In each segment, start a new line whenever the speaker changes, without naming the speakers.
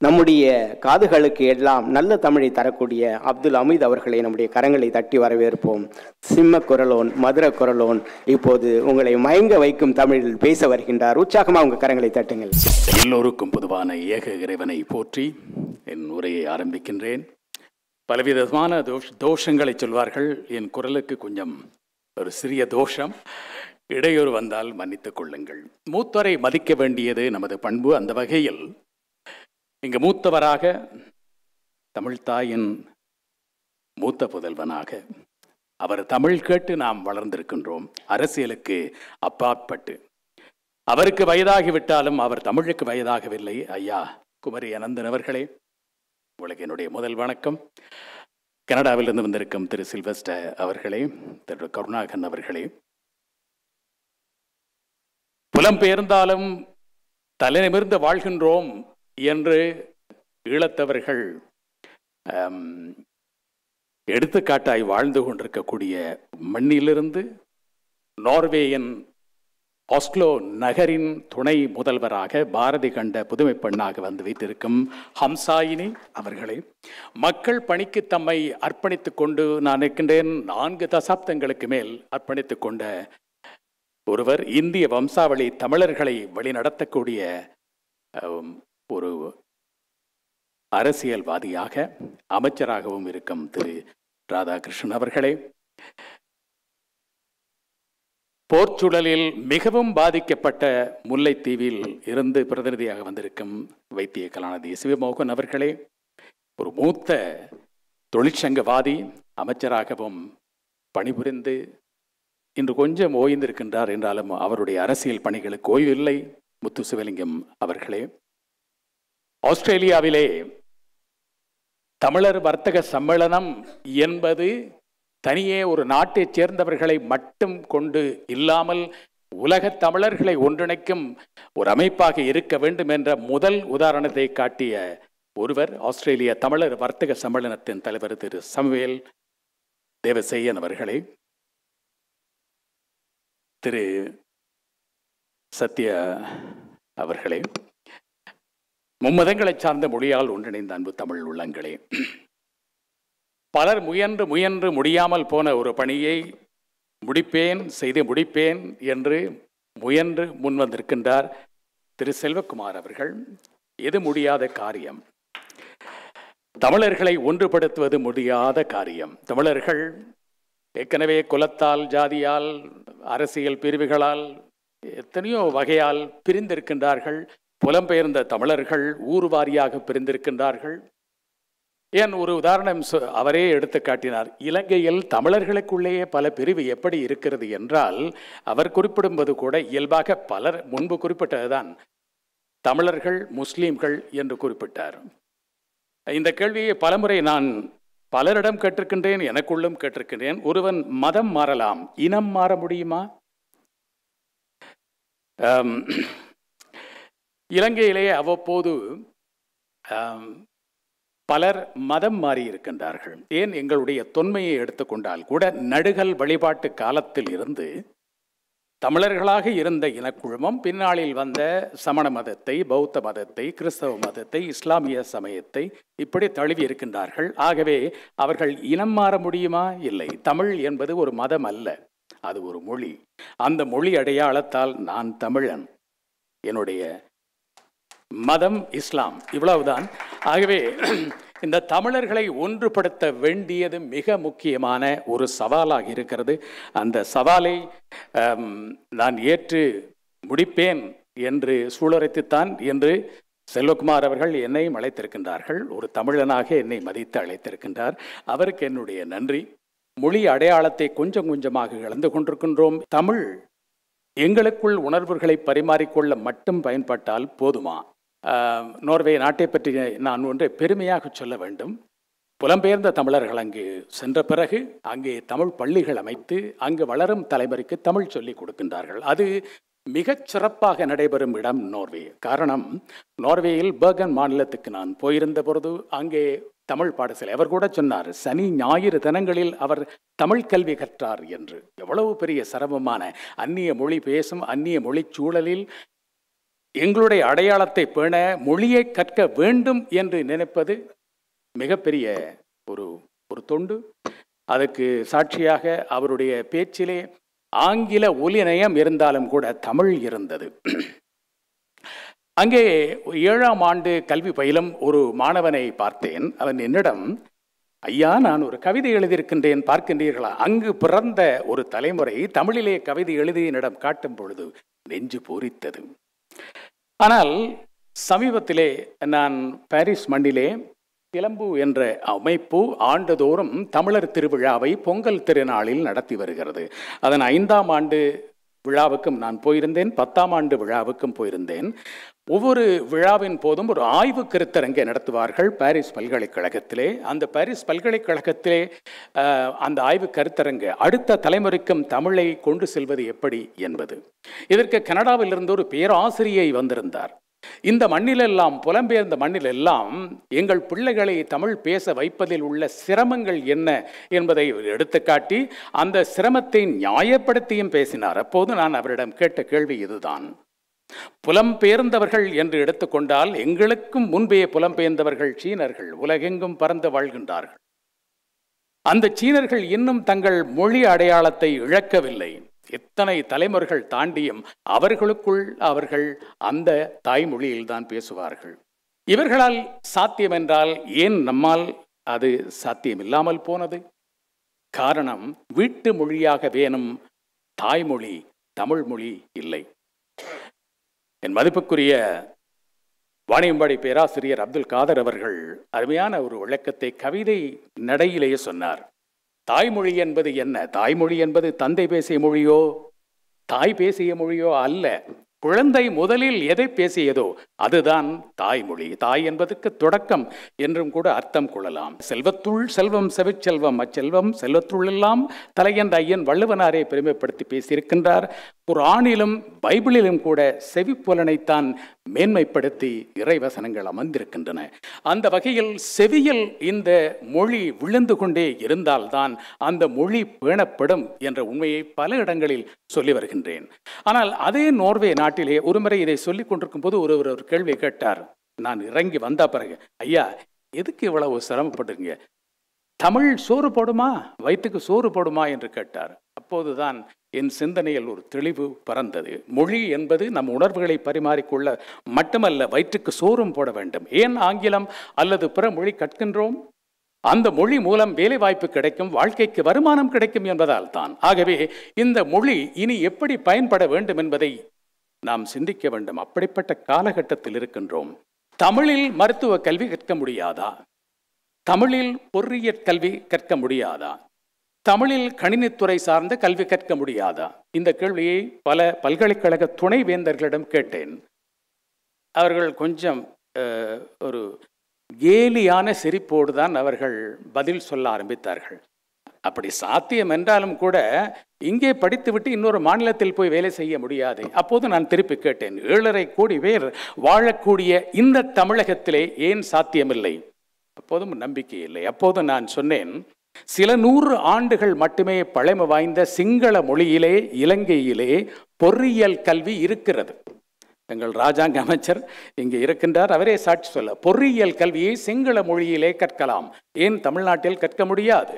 நம்முடைய காதுகளுக்கு எல்லாம் நல்ல தமிழை தரக்கூடிய அப்துல் அமீத் அவர்களை நம்முடைய கரங்களை தட்டி வரவேற்போம் சிம்ம குரலோன் மதுர குரலோன் இப்போது உங்களை மயங்க வைக்கும் தமிழில் பேச வருகின்றார் உற்சாகமாக உங்க கரங்களை தட்டுங்கள்
எல்லோருக்கும் பொதுவான ஏக இறைவனை போற்றி என் உரையை ஆரம்பிக்கின்றேன் பலவிதமான தோஷ தோஷங்களை சொல்வார்கள் என் குரலுக்கு கொஞ்சம் ஒரு சிறிய தோஷம் இடையூறு வந்தால் மன்னித்துக் கொள்ளுங்கள் மூத்தரை மதிக்க வேண்டியது நமது பண்பு அந்த வகையில் இங்கு மூத்தவராக தமிழ்த்தாயின் மூத்த புதல்வனாக அவர் தமிழ் கேட்டு நாம் வளர்ந்திருக்கின்றோம் அரசியலுக்கு அப்பாற்பட்டு அவருக்கு வயதாகிவிட்டாலும் அவர் தமிழுக்கு வயதாகவில்லை ஐயா குமரி அனந்தன் அவர்களே உங்களுக்கு என்னுடைய முதல் வணக்கம் கனடாவிலிருந்து வந்திருக்கும் திரு சில்வஸ்டர் அவர்களே திரு கருணாகரன் அவர்களே புலம்பெயர்ந்தாலும் தலைநிமிர்ந்து வாழ்கின்றோம் என்று ஈழத்தவர்கள் ஆம், எடுத்துக்காட்டாய் வாழ்ந்து கொண்டிருக்கக்கூடிய மண்ணிலிருந்து நார்வேயின் ஆஸ்லோ நகரின் துணை முதல்வராக பாரதி கண்ட புதுமை பெண்ணாக வந்து வைத்திருக்கும் ஹம்சாயினி அவர்களே மக்கள் பணிக்கு தம்மை அர்ப்பணித்துக் கொண்டு நான் இருக்கின்றேன் நான்கு தசாப்தங்களுக்கு மேல் அர்ப்பணித்துக் கொண்ட ஒருவர் இந்திய வம்சாவளி தமிழர்களை வழிநடத்தக்கூடிய அம், ஒரு அரசியல்வாதியாக அமைச்சராகவும் இருக்கும் திரு ராதாகிருஷ்ணன் அவர்களே போர்ச்சூழலில் மிகவும் பாதிக்கப்பட்ட முல்லைத்தீவில் இருந்து பிரதிநிதியாக வந்திருக்கும் வைத்திய கலாநிதி சிவமோகன் அவர்களே ஒரு மூத்த தொழிற்சங்கவாதி அமைச்சராகவும் பணிபுரிந்து இன்று கொஞ்சம் ஓய்ந்திருக்கின்றார் என்றாலும் அவருடைய அரசியல் பணிகளுக்கு ஓய்வில்லை முத்து சிவலிங்கம் அவர்களே ஆஸ்திரேலியாவிலே தமிழர் வர்த்தக சம்மேளனம் என்பது தனியே ஒரு நாட்டைச் சேர்ந்தவர்களை மட்டும் கொண்டு இல்லாமல் உலகத் தமிழர்களை ஒன்றிணைக்கும் ஒரு அமைப்பாக இருக்க வேண்டும் என்ற முதல் உதாரணத்தை காட்டிய ஒருவர் ஆஸ்திரேலிய தமிழர் வர்த்தக சம்மேளனத்தின் தலைவர் திரு சமுவேல் தேவசெய்யன் அவர்களே திரு சத்ய அவர்களே மும்மதங்களை சார்ந்த மொழியால் ஒன்றிணைந்த அன்பு தமிழ் உள்ளங்களே பலர் முயன்று முயன்று முடியாமல் போன ஒரு பணியை முடிப்பேன் செய்து முடிப்பேன் என்று முயன்று முன்வந்திருக்கின்றார் திரு செல்வகுமார் அவர்கள் எது முடியாத காரியம் தமிழர்களை ஒன்றுபடுத்துவது முடியாத காரியம் தமிழர்கள் ஏற்கனவே குலத்தால் ஜாதியால் அரசியல் பிரிவுகளால் எத்தனையோ வகையால் பிரிந்திருக்கின்றார்கள் புலம்பெயர்ந்த தமிழர்கள் ஊர் வாரியாக பிரிந்திருக்கின்றார்கள் ஏன் ஒரு உதாரணம் சொ- அவரே எடுத்து காட்டினார் இலங்கையில் தமிழர்களுக்குள்ளேயே பல பிரிவு எப்படி இருக்கிறது என்றால் அவர் குறிப்பிடும்போது கூட இயல்பாக பலர் முன்பு குறிப்பிட்டதுதான் தமிழர்கள் முஸ்லீம்கள் என்று குறிப்பிட்டார் இந்த கேள்வியை பலமுறை நான் பலரிடம் கேட்டிருக்கின்றேன் எனக்குள்ளும் கேட்டிருக்கின்றேன் ஒருவன் மதம் மாறலாம் இனம் மாற முடியுமா ஆம், இலங்கையிலே அவ்வப்போது ஆம், பலர் மதம் மாறி இருக்கின்றார்கள் ஏன் எங்களுடைய தொன்மையை எடுத்துக்கொண்டால் கூட நடுகல் வழிபாட்டு காலத்தில் இருந்து தமிழர்களாக இருந்த இனக்குழுமம் பின்னாளில் வந்த சமண மதத்தை பௌத்த மதத்தை கிறிஸ்தவ மதத்தை இஸ்லாமிய சமயத்தை இப்படி தழுவி இருக்கின்றார்கள் ஆகவே அவர்கள் இனம் மாற முடியுமா இல்லை தமிழ் என்பது ஒரு மதம் அல்ல அது ஒரு மொழி அந்த மொழி அடையாளத்தால் நான் தமிழன் என்னுடைய மதம் இஸ்லாம் இவ்வளவுதான் ஆகவே இந்த தமிழர்களை ஒன்றுபடுத்த வேண்டியது மிக முக்கியமான ஒரு சவாலாக இருக்கிறது அந்த சவாலை ஆம், நான் ஏற்று முடிப்பேன் என்று சூளுரைத்துத்தான் என்று செல்வகுமார் அவர்கள் என்னையும் அழைத்திருக்கின்றார்கள் ஒரு தமிழனாக என்னை மதித்து அழைத்திருக்கின்றார் அவருக்கு என்னுடைய நன்றி மொழி அடையாளத்தை கொஞ்சம் கொஞ்சமாக இழந்து கொண்டிருக்கின்றோம் தமிழ் எங்களுக்குள் உணர்வுகளை பரிமாறிக்கொள்ள மட்டும் பயன்பட்டால் போதுமா ஆஹ், நோர்வே நாட்டை பற்றி நான் ஒன்றை பெருமையாக சொல்ல வேண்டும் புலம்பெயர்ந்த தமிழர்கள் அங்கு சென்ற பிறகு அங்கே தமிழ் பள்ளிகள் அமைத்து அங்கு வளரும் தலைமுறைக்கு தமிழ் சொல்லிக் கொடுக்கின்றார்கள் அது மிகச் சிறப்பாக நடைபெறும் இடம் நோர்வே காரணம் நோர்வேயில் பேர்கன் மாநிலத்துக்கு நான் போயிருந்த பொழுது அங்கே தமிழ் பாடசாலை அவர் கூட சொன்னார் சனி ஞாயிறு தினங்களில் அவர் தமிழ் கல்வி கற்றார் என்று எவ்வளவு பெரிய சிரமமான அந்நிய மொழி பேசும் அந்நிய மொழிச் சூழலில் எங்களுடைய அடையாளத்தை பேண மொழியை கற்க வேண்டும் என்று நினைப்பது மிகப்பெரிய ஒரு ஒரு தொண்டு அதுக்கு சாட்சியாக அவருடைய பேச்சிலே ஆங்கில ஒலிநயம் இருந்தாலும் கூட தமிழ் இருந்தது அங்கே ஏழாம் ஆண்டு கல்வி பயிலும் ஒரு மாணவனை பார்த்தேன் அவன் என்னிடம் ஐயா நான் ஒரு கவிதை எழுதியிருக்கின்றேன் பார்க்கின்றீர்களா அங்கு பிறந்த ஒரு தலைமுறை தமிழிலே கவிதை எழுதி என்னிடம் காட்டும் பொழுது நெஞ்சு பூரித்தது ஆனால் சமீபத்திலே நான் பாரிஸ் மண்ணிலே சிலம்பு என்ற அமைப்பு ஆண்டுதோறும் தமிழர் திருவிழாவை பொங்கல் திருநாளில் நடத்தி வருகிறது அதன் ஐந்தாம் ஆண்டு விழாவுக்கும் நான் போயிருந்தேன் பத்தாம் ஆண்டு விழாவுக்கும் போயிருந்தேன் ஒவ்வொரு விழாவின் போதும் ஒரு ஆய்வு கருத்தரங்கை நடத்துவார்கள் பாரிஸ் பல்கலைக்கழகத்திலே அந்த பாரிஸ் பல்கலைக்கழகத்திலே அஹ், அந்த ஆய்வு கருத்தரங்கு அடுத்த தலைமுறைக்கும் தமிழை கொண்டு செல்வது எப்படி என்பது இதற்கு கனடாவிலிருந்து ஒரு பேராசிரியை வந்திருந்தார் இந்த மண்ணிலெல்லாம் புலம்பெயர்ந்த மண்ணிலெல்லாம் எங்கள் பிள்ளைகளை தமிழ் பேச வைப்பதில் உள்ள சிரமங்கள் என்ன என்பதை எடுத்துக்காட்டி அந்த சிரமத்தை நியாயப்படுத்தியும் பேசினார் அப்போது நான் அவரிடம் கேட்ட கேள்வி இதுதான் புலம்பெயர்ந்தவர்கள் என்று எடுத்துக்கொண்டால் எங்களுக்கும் முன்பே புலம்பெயர்ந்தவர்கள் சீனர்கள் உலகெங்கும் பறந்து வாழ்கின்றார்கள் அந்த சீனர்கள் இன்னும் தங்கள் மொழி அடையாளத்தை இழக்கவில்லை எத்தனை தலைமுறைகள் தாண்டியும் அவர்களுக்குள் அவர்கள் அந்த தாய்மொழியில்தான் பேசுவார்கள் இவர்களால் சாத்தியம் என்றால் ஏன் நம்மால் அது சாத்தியம் இல்லாமல் போனது காரணம் வீட்டு மொழியாக வேணும் தாய்மொழி தமிழ் மொழி இல்லை என் மதிப்புக்குரிய வாணியம்பாடி பேராசிரியர் அப்துல் காதர் அவர்கள் அருமையான ஒரு விளக்கத்தை கவிதை நடையிலேயே சொன்னார் தாய்மொழி என்பது என்ன தாய்மொழி என்பது தந்தை பேசிய மொழியோ தாய் பேசிய மொழியோ அல்ல குழந்தை முதலில் எதை பேசியதோ அதுதான் தாய்மொழி தாய் என்பதற்கு தொடக்கம் என்றும் கூட அர்த்தம் கொள்ளலாம் செல்வத்துள் செல்வம் செவிச்செல்வம் அச்செல்வம் செல்வத்துள்ளெல்லாம் தலையென்ற ஐயன் வள்ளுவனாரை பெருமைப்படுத்தி பேசியிருக்கின்றார் குரானிலும் பைபிளிலும் கூட செவிப்புலனைத்தான் மேன்மைப்படுத்தி இறைவசனங்கள் அமர்ந்திருக்கின்றன அந்த வகையில் செவியில் இந்த மொழி விழுந்து கொண்டே இருந்தால்தான் அந்த மொழி பேணப்படும் என்ற உண்மையை பல இடங்களில் சொல்லி வருகின்றேன் ஆனால் அதே நோர்வே நாட்டிலே ஒருமுறை இதை சொல்லிக் கொண்டிருக்கும் போது ஒருவர் ஒரு கேள்வி கேட்டார் நான் இறங்கி வந்த பிறகு ஐயா எதுக்கு இவ்வளவு சிரமப்படுறீங்க தமிழ் சோறு போடுமா வயிற்றுக்கு சோறு போடுமா என்று கேட்டார் அப்போதுதான் என் சிந்தனையில் ஒரு தெளிவு பறந்தது மொழி என்பது நம் உணர்வுகளை பரிமாறிக்கொள்ள மட்டுமல்ல வயிற்றுக்கு சோறும் போட வேண்டும் ஏன் ஆங்கிலம் அல்லது பிற மொழி கற்கின்றோம் அந்த மொழி மூலம் வேலை வாய்ப்பு கிடைக்கும் வாழ்க்கைக்கு வருமானம் கிடைக்கும் என்பதால் தான் ஆகவே இந்த மொழி இனி எப்படி பயன்பட வேண்டும் என்பதை நாம் சிந்திக்க வேண்டும் அப்படிப்பட்ட காலகட்டத்தில் இருக்கின்றோம் தமிழில் மருத்துவ கல்வி கற்க முடியாதா தமிழில் பொறியியற் கல்வி கற்க முடியாதா தமிழில் கணினித்துறை சார்ந்த கல்வி கற்க முடியாதா இந்த கேள்வியை பல பல்கலைக்கழக துணைவேந்தர்களிடம் கேட்டேன் அவர்கள் கொஞ்சம் அஹ், ஒரு கேலியான சிரிப்போடு தான் அவர்கள் பதில் சொல்ல ஆரம்பித்தார்கள் அப்படி சாத்தியம் என்றாலும் கூட இங்கே படித்துவிட்டு இன்னொரு மாநிலத்தில் போய் வேலை செய்ய முடியாது அப்போது நான் திருப்பி கேட்டேன் ஏழரை கோடி பேர் வாழக்கூடிய இந்த தமிழகத்திலே ஏன் சாத்தியமில்லை அப்போதும் நம்பிக்கை இல்லை அப்போது நான் சொன்னேன் சில நூறு ஆண்டுகள் மட்டுமே பழமை வாய்ந்த சிங்கள மொழியிலே இலங்கையிலே பொறியியல் கல்வி இருக்கிறது எங்கள் ராஜாங்க அமைச்சர் இங்கே இருக்கின்றார் அவரே சாட்சி சொல்ல பொறியியல் கல்வியை சிங்கள மொழியிலே கற்கலாம் ஏன் தமிழ்நாட்டில் கற்க முடியாது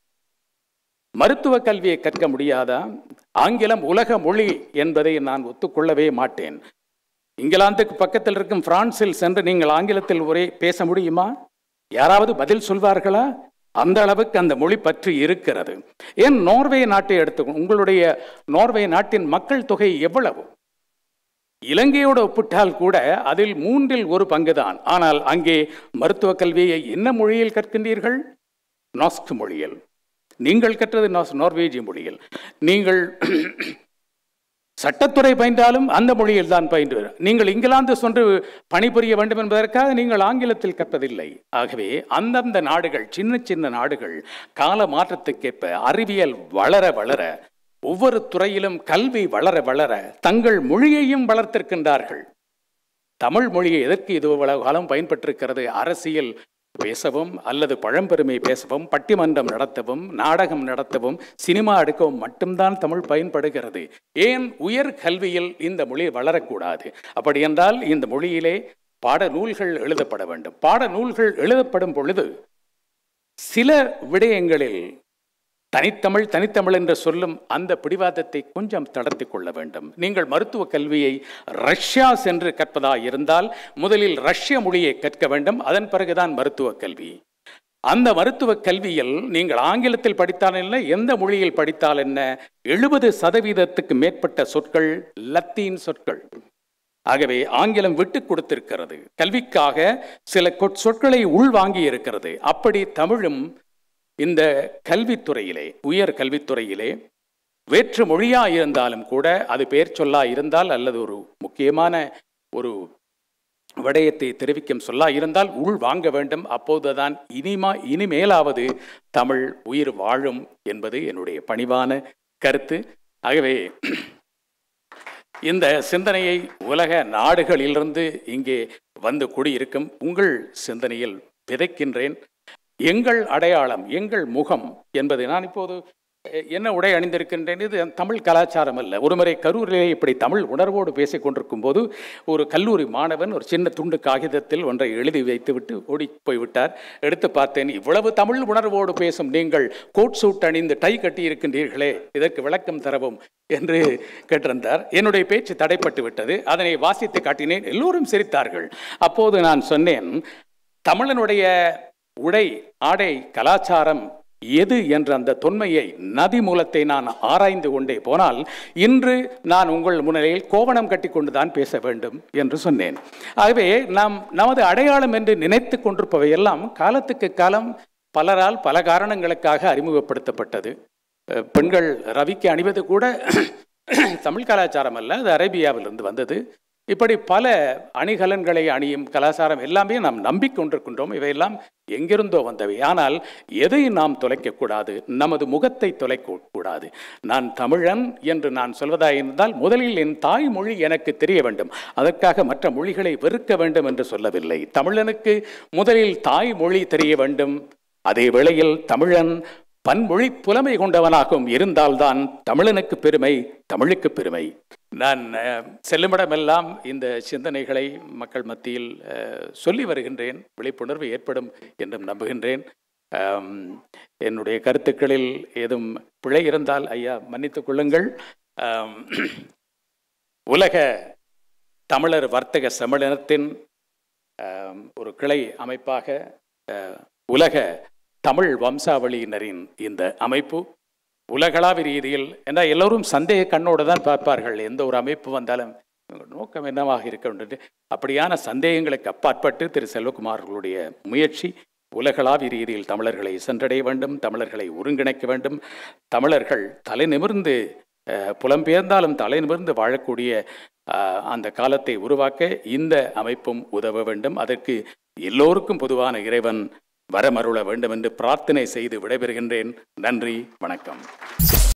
மருத்துவ கல்வியை கற்க முடியாதா ஆங்கிலம் உலக மொழி என்பதை நான் ஒத்துக்கொள்ளவே மாட்டேன் இங்கிலாந்துக்கு பக்கத்தில் இருக்கும் பிரான்சில் சென்று நீங்கள் ஆங்கிலத்தில் ஒரே பேச முடியுமா யாராவது பதில் சொல்வார்களா அந்த அளவுக்கு அந்த மொழி பற்றி இருக்கிறது ஏன் நோர்வே நாட்டை எடுத்து உங்களுடைய நோர்வே நாட்டின் மக்கள் தொகை எவ்வளவு இலங்கையோடு ஒப்பிட்டால் கூட அதில் மூன்றில் ஒரு பங்குதான் ஆனால் அங்கே மருத்துவ கல்வியை என்ன மொழியில் கற்கின்றீர்கள் நாஸ்க் மொழியில் நீங்கள் கற்றது நாஸ் நார்வேஜிய மொழியில் நீங்கள் சட்டத்துறை பயின்றாலும் அந்த மொழியில் தான் பயின்று நீங்கள் இங்கிலாந்து சென்று பணிபுரிய வேண்டும் என்பதற்காக நீங்கள் ஆங்கிலத்தில் கற்பதில்லை ஆகவே அந்தந்த நாடுகள் சின்ன சின்ன நாடுகள் கால மாற்றத்துக்கேற்ப அறிவியல் வளர வளர ஒவ்வொரு துறையிலும் கல்வி வளர வளர தங்கள் மொழியையும் வளர்த்திருக்கின்றார்கள் தமிழ் மொழியை எதற்கு இது இவ்வளவு காலம் பயன்பட்டிருக்கிறது அரசியல் பேசவும் அல்லது பழம்பெருமை பேசவும் பட்டிமன்றம் நடத்தவும் நாடகம் நடத்தவும் சினிமா எடுக்கவும் மட்டும்தான் தமிழ் பயன்படுகிறது ஏன் உயர் கல்வியில் இந்த மொழி வளரக்கூடாது அப்படி என்றால் இந்த மொழியிலே பாடநூல்கள் எழுதப்பட வேண்டும் பாடநூல்கள் எழுதப்படும் பொழுது சில விடயங்களில் தனித்தமிழ் தனித்தமிழ் என்று சொல்லும் அந்த பிடிவாதத்தை கொஞ்சம் தளர்த்தி கொள்ள வேண்டும் நீங்கள் மருத்துவ கல்வியை ரஷ்யா சென்று கற்பதா இருந்தால் முதலில் ரஷ்ய மொழியை கற்க வேண்டும் அதன் பிறகுதான் மருத்துவ கல்வி அந்த மருத்துவ கல்வியில் நீங்கள் ஆங்கிலத்தில் படித்தால் என்ன எந்த மொழியில் படித்தால் என்ன எழுபது சதவீதத்துக்கு மேற்பட்ட சொற்கள் லத்தீன் சொற்கள் ஆகவே ஆங்கிலம் விட்டு கொடுத்திருக்கிறது கல்விக்காக சில கொட்- சொற்களை உள்வாங்கி இருக்கிறது அப்படி தமிழும் இந்த கல்வித்துறையிலே உயர் கல்வித்துறையிலே வேற்று மொழியா இருந்தாலும் கூட அது பெயர் சொல்லா இருந்தால் அல்லது ஒரு முக்கியமான ஒரு விடயத்தை தெரிவிக்கும் சொல்லா இருந்தால் உள் வாங்க வேண்டும் அப்போதுதான் இனிமா இனிமேலாவது தமிழ் உயிர் வாழும் என்பது என்னுடைய பணிவான கருத்து ஆகவே இந்த சிந்தனையை உலக நாடுகளிலிருந்து இங்கே வந்து குடியிருக்கும் உங்கள் சிந்தனையில் விதைக்கின்றேன் எங்கள் அடையாளம் எங்கள் முகம் என்பது நான் இப்போது அஹ், என்ன உடை அணிந்திருக்கின்றேன் இது தமிழ் கலாச்சாரம் அல்ல ஒருமுறை கரூரிலே இப்படி தமிழ் உணர்வோடு பேசிக் கொண்டிருக்கும் போது ஒரு கல்லூரி மாணவன் ஒரு சின்ன துண்டு காகிதத்தில் ஒன்றை எழுதி வைத்துவிட்டு ஓடி போய்விட்டார் எடுத்து பார்த்தேன் இவ்வளவு தமிழ் உணர்வோடு பேசும் நீங்கள் கோட் சூட் அணிந்து டை கட்டி இருக்கின்றீர்களே இதற்கு விளக்கம் தரவும் என்று கேட்டிருந்தார் என்னுடைய பேச்சு தடைப்பட்டு விட்டது அதனை வாசித்து காட்டினேன் எல்லோரும் சிரித்தார்கள் அப்போது நான் சொன்னேன் தமிழனுடைய உடை ஆடை கலாச்சாரம் எது என்ற அந்த தொன்மையை நதி மூலத்தை நான் ஆராய்ந்து கொண்டே போனால் இன்று நான் உங்கள் முன்னிலையில் கோவணம் கட்டி கொண்டுதான் பேச வேண்டும் என்று சொன்னேன் ஆகவே நாம் நமது அடையாளம் என்று நினைத்து கொண்டிருப்பவையெல்லாம் காலத்துக்கு காலம் பலரால் பல காரணங்களுக்காக அறிமுகப்படுத்தப்பட்டது அஹ், பெண்கள் ரவிக்கு அணிவது கூட தமிழ் கலாச்சாரம் அல்ல அது அரேபியாவிலிருந்து வந்தது இப்படி பல அணிகலன்களை அணியும் கலாச்சாரம் எல்லாமே நாம் நம்பிக்கொண்டிருக்கின்றோம் இவையெல்லாம் எங்கிருந்தோ வந்தவை ஆனால் எதை நாம் தொலைக்கக்கூடாது நமது முகத்தை தொலைக்க கூடாது நான் தமிழன் என்று நான் சொல்வதாயிருந்தால் முதலில் என் தாய்மொழி எனக்கு தெரிய வேண்டும் அதற்காக மற்ற மொழிகளை வெறுக்க வேண்டும் என்று சொல்லவில்லை தமிழனுக்கு முதலில் தாய்மொழி தெரிய வேண்டும் அதே வேளையில் தமிழன் பன்மொழி புலமை கொண்டவனாகவும் இருந்தால்தான் தமிழனுக்கு பெருமை தமிழுக்கு பெருமை நான் அஹ், செல்லுமிடமெல்லாம் இந்த சிந்தனைகளை மக்கள் மத்தியில் அஹ், சொல்லி வருகின்றேன் விழிப்புணர்வு ஏற்படும் என்றும் நம்புகின்றேன் ஆம், என்னுடைய கருத்துக்களில் ஏதும் பிழை இருந்தால் ஐயா மன்னித்துக் கொள்ளுங்கள் ஆம், உலக தமிழர் வர்த்தக சம்மேளனத்தின் ஆம், ஒரு கிளை அமைப்பாக அஹ், உலக தமிழ் வம்சாவளியினரின் இந்த அமைப்பு உலகளாவிய ரீதியில் ஏன்னா எல்லோரும் சந்தேக கண்ணோடு தான் பார்ப்பார்கள் எந்த ஒரு அமைப்பு வந்தாலும் இவங்க நோக்கம் என்னவாக இருக்க வேண்டும் அப்படியான சந்தேகங்களுக்கு அப்பாற்பட்டு திரு செல்வகுமார் அவர்களுடைய முயற்சி உலகளாவிய ரீதியில் தமிழர்களை சென்றடைய வேண்டும் தமிழர்களை ஒருங்கிணைக்க வேண்டும் தமிழர்கள் தலை நிமிர்ந்து அஹ், புலம்பெயர்ந்தாலும் தலை நிமிர்ந்து வாழக்கூடிய அஹ், அந்த காலத்தை உருவாக்க இந்த அமைப்பும் உதவ வேண்டும் அதற்கு எல்லோருக்கும் பொதுவான இறைவன் வரமருள வேண்டும் என்று பிரார்த்தனை செய்து விடைபெறுகின்றேன் நன்றி வணக்கம்